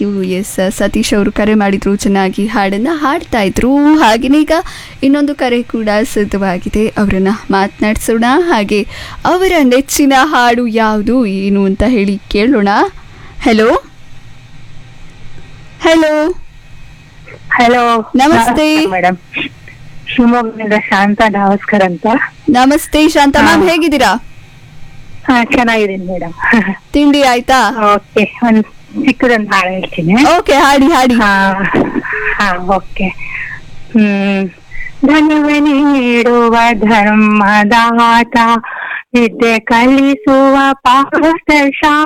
U S Satish ಅವರು ಕರೆ ಮಾಡಿದ್ರು ಚೆನ್ನಾಗಿ ಹಾಡನ್ನ ಹಾಡ್ತಾ ಇದ್ರು ಹಾಗೆಯೇ ಈಗ ಇನ್ನೊಂದು ಕರೆ ಕೂಡ ಸಿದ್ಧವಾಗಿದೆ ಅವರನ್ನ ಮಾತನಾಡಿಸೋಣ ಹಾಗೆ ಅವರ ನೆಚ್ಚಿನ ಹಾಡು ಯಾವುದು ಏನು ಅಂತ ಹೇಳಿ ಕೇಳೋಣ ಹಲೋ ಹಲೋ ಹಲೋ ನಮಸ್ತೆ. ಮೇಡಮ್ ಶಿವಮೊಗ್ಗದಿಂದ ಶಾಂತ ನಮಸ್ಕಾರ ಅಂತ ನಮಸ್ತೆ ಶಾಂತ ಮ್ಯಾಮ್ ಹಾ. ಹೇಗಿದ್ದೀರಾ ಹಾ ಚೆನ್ನಾಗಿದ್ದೀನಿ ಮೇಡಮ್ ತಿಂಡಿ ಆಯ್ತಾ ಓಕೆ ಒಂದ್ ಚಿಕ್ಕದೊಂದು ಹಾಡು ಹೇಳ್ತೀನಿ ಓಕೆ ಹಾಡಿ ಹಾಡಿ ಹಾ ಹಾ ಓಕೆ ಹ್ಮ್ ಧನವ ನೀಡುವ ಧರ್ಮದಾತ ವಿದ್ಯೆ ಕಲಿಸುವ ಪಾಠ